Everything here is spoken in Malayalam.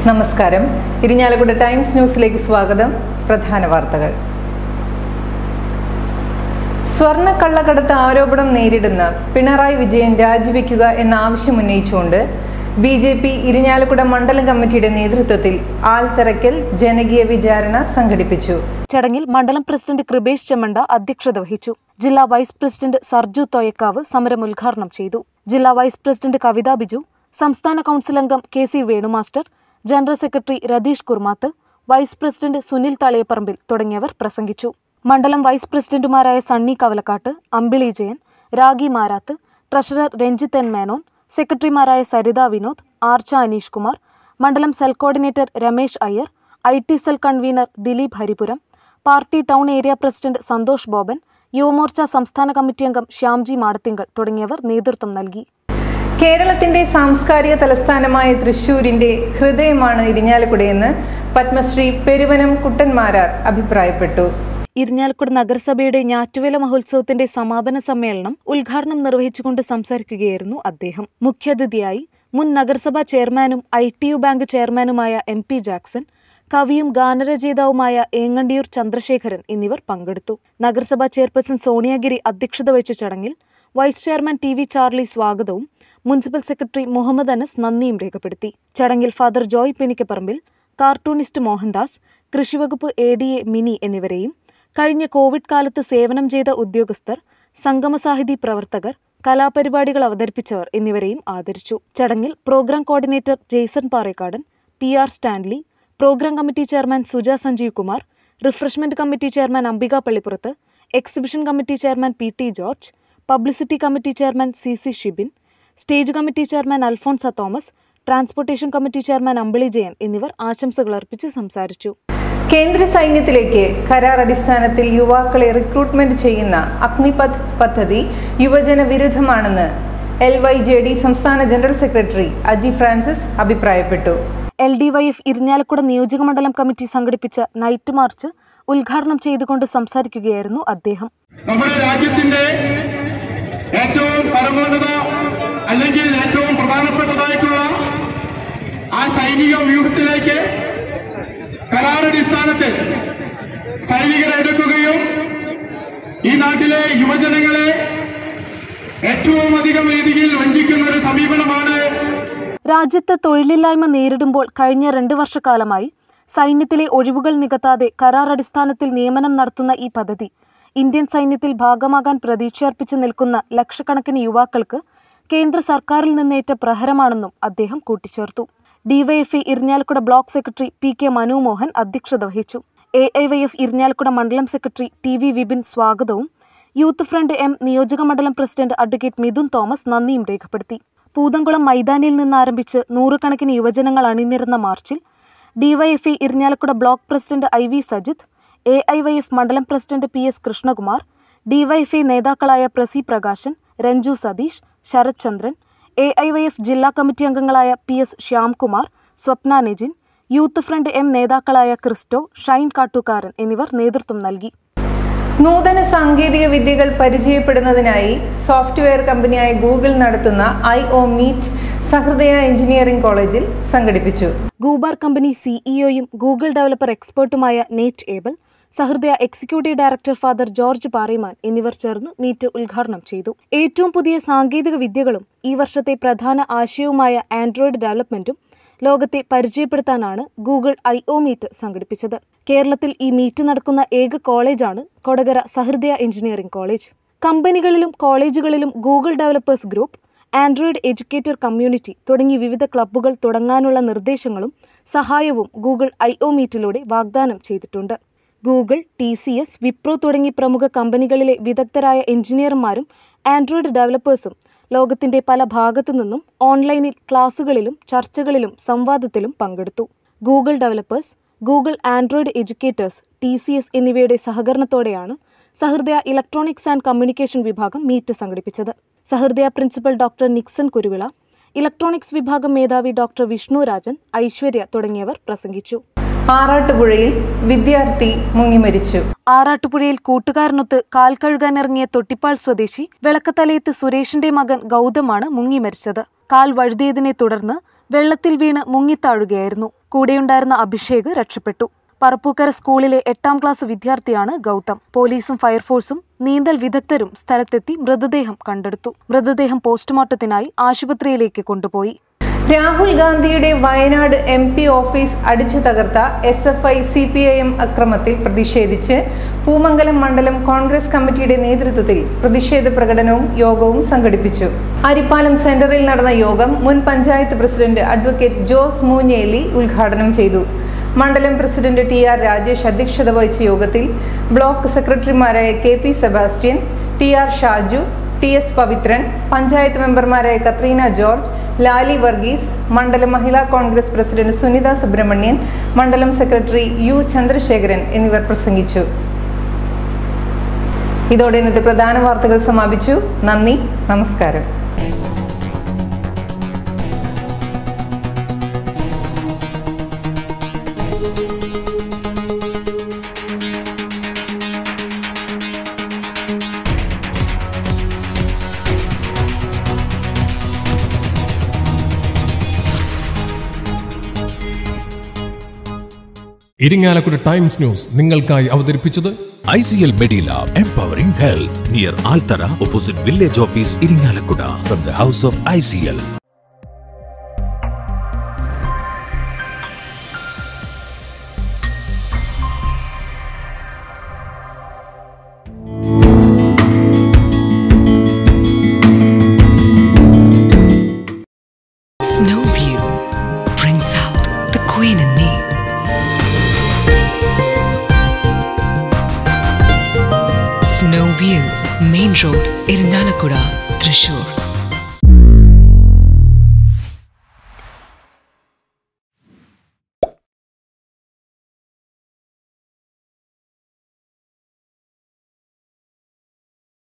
നമസ്കാരം ഇരിഞ്ഞാലക്കുട ടൈംസ് ന്യൂസിലേക്ക് സ്വാഗതം പ്രധാന വാർത്തകൾ സ്വർണ്ണ കള്ളക്കടത്ത് ആരോപണം നേരിടുന്ന പിണറായി വിജയൻ രാജിവെക്കുക എന്ന ആവശ്യം ഉന്നയിച്ചുകൊണ്ട് ബി ജെ പി ഇരിഞ്ഞാലക്കുട മണ്ഡലം കമ്മിറ്റിയുടെ നേതൃത്വത്തിൽ ആൾത്തിറക്കൽ ജനകീയ വിചാരണ സംഘടിപ്പിച്ചു ചടങ്ങിൽ മണ്ഡലം പ്രസിഡന്റ് കൃപേഷ് ചെമ്മണ്ട അധ്യക്ഷത വഹിച്ചു ജില്ലാ വൈസ് പ്രസിഡന്റ് സർജു തോയക്കാവ് സമരം ഉദ്ഘാടനം ചെയ്തു ജില്ലാ വൈസ് പ്രസിഡന്റ് കവിത ബിജു സംസ്ഥാന കൌൺസിൽ അംഗം കെ സി വേണുമാസ്റ്റർ general secretary Ratheesh Kurmath vice president Sunil Thaliyaparambil തുടങ്ങിയവർ പ്രസംഗിച്ചു മണ്ഡലം വൈസ് പ്രസിഡന്റുമാരായ സണ്ണി കവലക്കാട്ട് അമ്പിളി ജയൻ രാഗി മാരാത്ത് ട്രഷറർ രഞ്ജിത്ത് എൻ മേനോൻ സെക്രട്ടറിമാരായ സരിത വിനോദ് ആർച്ച അനീഷ് കുമാർ മണ്ഡലം cell coordinator Ramesh Iyer I T cell convener Dileep Haripuram party town area president Santhosh Boban Yuvamorcha സംസ്ഥാന കമ്മിറ്റി അംഗം ശ്യാംജി മാടത്തിങ്കൽ തുടങ്ങിയവർ നേതൃത്വം നൽകി കേരളത്തിന്റെ സാംസ്കാരിക തലസ്ഥാനമായ തൃശൂരിന്റെ ഹൃദയമാണ് ഇരിഞ്ഞാലക്കുടയെന്ന് പത്മശ്രീ പെരുവനം കുട്ടന്മാരാർ അഭിപ്രായപ്പെട്ടു ഇരിഞ്ഞാലക്കുട നഗരസഭയുടെ ഞാറ്റുവേല മഹോത്സവത്തിന്റെ സമാപന സമ്മേളനം ഉദ്ഘാടനം നിർവഹിച്ചുകൊണ്ട് സംസാരിക്കുകയായിരുന്നു അദ്ദേഹം മുഖ്യാതിഥിയായി മുൻ നഗരസഭാ ചെയർമാനും ഐ ടി യു ബാങ്ക് ചെയർമാനുമായ എം പി ജാക്സൺ കവിയും ഗാനരചയിതാവുമായ ഏങ്ങണ്ടിയൂർ ചന്ദ്രശേഖരൻ എന്നിവർ പങ്കെടുത്തു നഗരസഭാ ചെയർപേഴ്സൺ സോണിയാഗിരി അധ്യക്ഷത വഹിച്ച ചടങ്ങിൽ vice chairman T V Charlie സ്വാഗതവും മുനിസിപ്പൽ സെക്രട്ടറി മുഹമ്മദ് അനസ് നന്ദിയും രേഖപ്പെടുത്തി ചടങ്ങിൽ ഫാദർ ജോയ് പെനിക്കപ്പറമ്പിൽ കാർട്ടൂണിസ്റ്റ് മോഹൻദാസ് കൃഷിവകുപ്പ് എ ഡി എ മിനി എന്നിവരെയും കഴിഞ്ഞ കോവിഡ് കാലത്ത് സേവനം ചെയ്ത ഉദ്യോഗസ്ഥർ സംഗമസാഹിതി പ്രവർത്തകർ കലാപരിപാടികൾ അവതരിപ്പിച്ചവർ എന്നിവരെയും ആദരിച്ചു ചടങ്ങിൽ programme coordinator Jaison Parekkadan P R Stanley programme committee chairman Suja Sanjeev Kumar refreshment committee chairman Ambika Pallippurath exhibition committee chairman P T George publicity committee chairman C C Shibin stage committee chairman Alphonsa Thomas transportation committee chairman Ambili Jayan എന്നിവർ ആശംസകൾ അർപ്പിച്ച് സംസാരിച്ചു കേന്ദ്ര സൈന്യത്തിലേക്ക് കരാർ അടിസ്ഥാനത്തിൽ യുവാക്കളെ റിക്രൂട്ട്മെന്റ് ചെയ്യുന്ന അഗ്നിപഥ് പദ്ധതി യുവജന വിരുദ്ധമാണെന്ന് എൽ വൈ ജെ ഡി സംസ്ഥാന ജനറൽ സെക്രട്ടറി അജി ഫ്രാൻസിസ് അഭിപ്രായപ്പെട്ടു L D Y F Irinjalakuda നിയോജകമണ്ഡലം കമ്മിറ്റി സംഘടിപ്പിച്ച നൈറ്റ് മാർച്ച് ഉദ്ഘാടനം ചെയ്തുകൊണ്ട് സംസാരിക്കുകയായിരുന്നു അദ്ദേഹം നമ്മുടെ രാജ്യത്തിന്റെ ഏറ്റവും പരമോന്നത അല്ലെങ്കിൽ ഏറ്റവും പ്രധാനപ്പെട്ടതായിട്ടുള്ള ആ സൈനിക വ്യൂഹത്തിലേക്ക് കരാറടിസ്ഥാനത്തിൽ സൈനികരെ എടുക്കുകയും ഈ നാട്ടിലെ യുവജനങ്ങളെ ഏറ്റവും അധികം രീതിയിൽ വഞ്ചിക്കുന്ന ഒരു സമീപനമാണ് രാജ്യത്ത് തൊഴിലില്ലായ്മ നേരിടുമ്പോൾ കഴിഞ്ഞ രണ്ട് വർഷക്കാലമായി സൈന്യത്തിലെ ഒഴിവുകൾ നികത്താതെ കരാർ അടിസ്ഥാനത്തിൽ നിയമനം നടത്തുന്ന ഈ പദ്ധതി ഇന്ത്യൻ സൈന്യത്തിൽ ഭാഗമാകാൻ പ്രതീക്ഷയർപ്പിച്ച് നിൽക്കുന്ന ലക്ഷക്കണക്കിന് യുവാക്കൾക്ക് കേന്ദ്ര സർക്കാരിൽ നിന്നേറ്റ പ്രഹരമാണെന്നും അദ്ദേഹം കൂട്ടിച്ചേർത്തു DYFI Irinjalakuda block secretary P K Manu Mohan അധ്യക്ഷത വഹിച്ചു A I Y F Irinjalakuda മണ്ഡലം സെക്രട്ടറി ടി വി വിപിൻ സ്വാഗതവും യൂത്ത് ഫ്രണ്ട് എം നിയോജക മണ്ഡലം പ്രസിഡന്റ് അഡ്വക്കേറ്റ് മിഥുൻ തോമസ് നന്ദിയും രേഖപ്പെടുത്തി പൂതംകുളം മൈതാനിയിൽ നിന്ന് ആരംഭിച്ച് നൂറുകണക്കിന് യുവജനങ്ങൾ അണിനിരുന്ന മാർച്ചിൽ DYFI Irinjalakuda block president I V Sajith A I Y F മണ്ഡലം president P S Krishnakumar DYFI നേതാക്കളായ പ്രസി Prakashan Ranju Satheesh Sarath Chandran A I Y F ജില്ലാ കമ്മിറ്റി അംഗങ്ങളായ P S Shyamkumar Swapna Nijin youth front M നേതാക്കളായ ക്രിസ്റ്റോ ഷൈൻ കാട്ടുകാരൻ എന്നിവർ നേതൃത്വം നൽകി നൂതന സാങ്കേതിക വിദ്യകൾ പരിചയപ്പെടുന്നതിനായി സോഫ്റ്റ്വെയർ കമ്പനിയായ ഗൂഗിൾ നടത്തുന്ന I O meet Sahrdaya engineering കോളേജിൽ സംഘടിപ്പിച്ചു ഗൂബാർ കമ്പനി സിഇഒയും Google developer എക്സ്പേർട്ടുമായ Nate Able Sahrdaya executive director father George Pariman എന്നിവർ ചേർന്ന് മീറ്റ് ഉദ്ഘാടനം ചെയ്തു ഏറ്റവും പുതിയ സാങ്കേതിക വിദ്യകളും ഈ വർഷത്തെ പ്രധാന ആശയവുമായ ആൻഡ്രോയിഡ് ഡെവലപ്മെന്റും ലോകത്തെ പരിചയപ്പെടുത്താനാണ് ഗൂഗിൾ ഐ ഒ മീറ്റ് സംഘടിപ്പിച്ചത് കേരളത്തിൽ ഈ മീറ്റ് നടക്കുന്ന ഏക കോളേജാണ് കൊടകര സഹൃദയ എഞ്ചിനീയറിംഗ് കോളേജ് കമ്പനികളിലും കോളേജുകളിലും Google developers group android educator community തുടങ്ങി വിവിധ ക്ലബ്ബുകൾ തുടങ്ങാനുള്ള നിർദ്ദേശങ്ങളും സഹായവും ഗൂഗിൾ ഐ ഒ മീറ്റിലൂടെ വാഗ്ദാനം ചെയ്തിട്ടുണ്ട് Google T C S Wipro തുടങ്ങി പ്രമുഖ കമ്പനികളിലെ വിദഗ്ധരായ എഞ്ചിനീയർമാരും ആൻഡ്രോയിഡ് ഡെവലപ്പേഴ്സും ലോകത്തിന്റെ പല ഭാഗത്തു നിന്നും ഓൺലൈനിൽ ക്ലാസുകളിലും ചർച്ചകളിലും സംവാദത്തിലും പങ്കെടുത്തു Google developers Google android educators T C S എന്നിവയുടെ സഹകരണത്തോടെയാണ് സഹൃദയ ഇലക്ട്രോണിക്സ് ആൻഡ് കമ്മ്യൂണിക്കേഷൻ വിഭാഗം മീറ്റ് സംഘടിപ്പിച്ചത് Sahrdaya principal doctor Nixon Kuruvila electronics വിഭാഗം മേധാവി ഡോക്ടർ വിഷ്ണു രാജൻ ഐശ്വര്യ തുടങ്ങിയവർ പ്രസംഗിച്ചു ആറാട്ടുപുഴയിൽ വിദ്യാർത്ഥി മുങ്ങിമരിച്ചു ആറാട്ടുപുഴയിൽ കൂട്ടുകാരനൊത്ത് കാൽ കഴുകാനിറങ്ങിയ തൊട്ടിപ്പാൾ സ്വദേശി വിളക്കത്തലയത്ത് സുരേഷിന്റെ മകൻ ഗൗതമാണ് മുങ്ങി മരിച്ചത് കാൽ വഴുതിയതിനെ തുടർന്ന് വെള്ളത്തിൽ വീണ് മുങ്ങിത്താഴുകയായിരുന്നു കൂടെയുണ്ടായിരുന്ന അഭിഷേക് രക്ഷപ്പെട്ടു പറപ്പൂക്കര സ്കൂളിലെ എട്ടാം ക്ലാസ് വിദ്യാർത്ഥിയാണ് ഗൗതം പോലീസും ഫയർഫോഴ്സും നീന്തൽ വിദഗ്ധരും സ്ഥലത്തെത്തി മൃതദേഹം കണ്ടെടുത്തു മൃതദേഹം പോസ്റ്റ്മോർട്ടത്തിനായി ആശുപത്രിയിലേക്ക് കൊണ്ടുപോയി രാഹുൽ ഗാന്ധിയുടെ വയനാട് എം പി ഓഫീസ് അടിച്ചു തകർത്ത S F I C P I M അക്രമത്തിൽ പ്രതിഷേധിച്ച് പൂമംഗലം മണ്ഡലം കോൺഗ്രസ് കമ്മിറ്റിയുടെ നേതൃത്വത്തിൽ പ്രതിഷേധ പ്രകടനവും യോഗവും സംഘടിപ്പിച്ചു അരിപ്പാലം സെന്ററിൽ നടന്ന യോഗം മുൻ പഞ്ചായത്ത് പ്രസിഡന്റ് അഡ്വക്കേറ്റ് ജോസ് മൂഞ്ഞേലി ഉദ്ഘാടനം ചെയ്തു മണ്ഡലം പ്രസിഡന്റ് ടി ആർ രാജേഷ് അധ്യക്ഷത വഹിച്ച യോഗത്തിൽ ബ്ലോക്ക് സെക്രട്ടറിമാരായ K P Sebastian T R Shaju T S Pavithran panchayat മെമ്പർമാരായ കത്രീന ജോർജ് ലാലി വർഗീസ് മണ്ഡലം മഹിളാ കോൺഗ്രസ് പ്രസിഡന്റ് സുനിത സുബ്രഹ്മണ്യൻ മണ്ഡലം സെക്രട്ടറി യു ചന്ദ്രശേഖരൻ എന്നിവർ പ്രസംഗിച്ചു ഇതോടെ ഇന്നത്തെ പ്രധാന വാർത്തകൾ സമാപിച്ചു നന്ദി നമസ്കാരം ഇരിങ്ങാലക്കുട ടൈംസ് ന്യൂസ് നിങ്ങൾക്കായി അവതരിപ്പിച്ചത് ICL Medilab Empowering Health near Altara opposite Village Office Iringalakkuda from the House of ICL. Snow View brings out the queen in me. Snow View, Main Road, Irinalakuda, Thrissur.